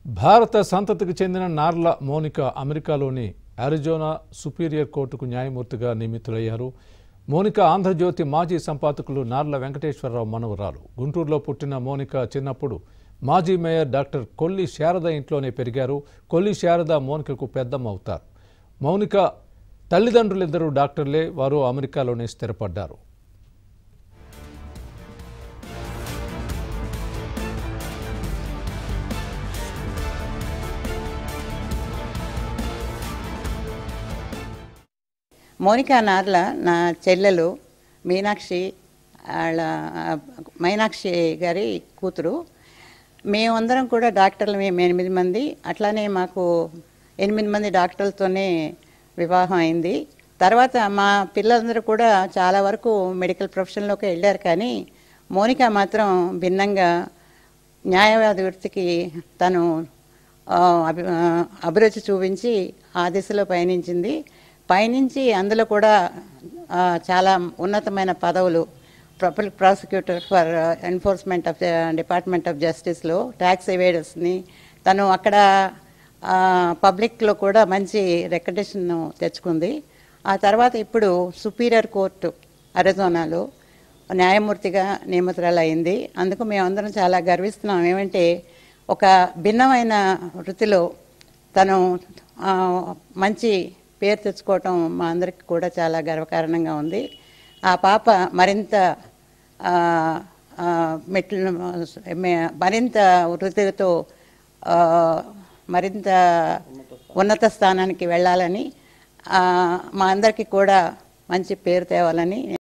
భారత సంతతికి చెందిన నార్ల మోనిక అమెరికాలోని అరిజోనా సుపీరియర్ కోర్టుకు న్యాయమూర్తిగా నియమితులయ్యారు మోనిక ఆంధ్రజ్యోతి మాజీ సంపాదకులు నార్ల వెంకటేశ్వరరావు మనవరాలు గుంటూరులో పుట్టిన మోనిక చిన్నప్పుడు మాజీ మేయర్ డాక్టర్ కొల్లి శారద ఇంట్లోనే పెరిగారు కొల్లి శారద మోనికకు పెద్దమ్మ అవుతారు మౌనిక తల్లిదండ్రులిద్దరూ డాక్టర్లే వారు అమెరికాలోనే స్థిరపడ్డారు మోనికా నార్ల నా చెల్లెలు మీనాక్షి వాళ్ళ మైనాక్షి గారి కూతురు మేమందరం కూడా డాక్టర్లు మేము ఎనిమిది మంది అట్లానే మాకు ఎనిమిది మంది డాక్టర్లతోనే వివాహం అయింది తర్వాత మా పిల్లలందరూ కూడా చాలా వరకు మెడికల్ ప్రొఫెషన్లోకి వెళ్ళారు కానీ మోనికా మాత్రం భిన్నంగా న్యాయవాది వృత్తికి తను ఆ, అభి ఆ, అభిరుచి చూపించి ఆ దిశలో పయనించింది పయనించి అందులో కూడా ఆ, చాలా ఉన్నతమైన పదవులు public prosecutor for enforcement of department of జస్టిస్లో ట్యాక్స్ ఎవేడర్స్ని తను అక్కడ ఆ, పబ్లిక్లో కూడా మంచి రెకగ్నేషన్ తెచ్చుకుంది ఆ తర్వాత ఇప్పుడు సుపీరియర్ కోర్టు అరిజోనాలో న్యాయమూర్తిగా నియమితురాలైంది అందుకు మేమందరం చాలా గర్విస్తున్నాం ఏమంటే ఒక భిన్నమైన వృత్తిలో తను ఆ, మంచి పేరు తెచ్చుకోవటం మా అందరికి కూడా చాలా గర్వకారణంగా ఉంది ఆ పాప మరింత ఆ, ఆ, మెట్లు మే- మరింత వృత్తితో ఆ, మరింత ఉన్నత స్థానానికి వెళ్ళాలని ఆ, మా అందరికీ కూడా మంచి పేరు తేవాలని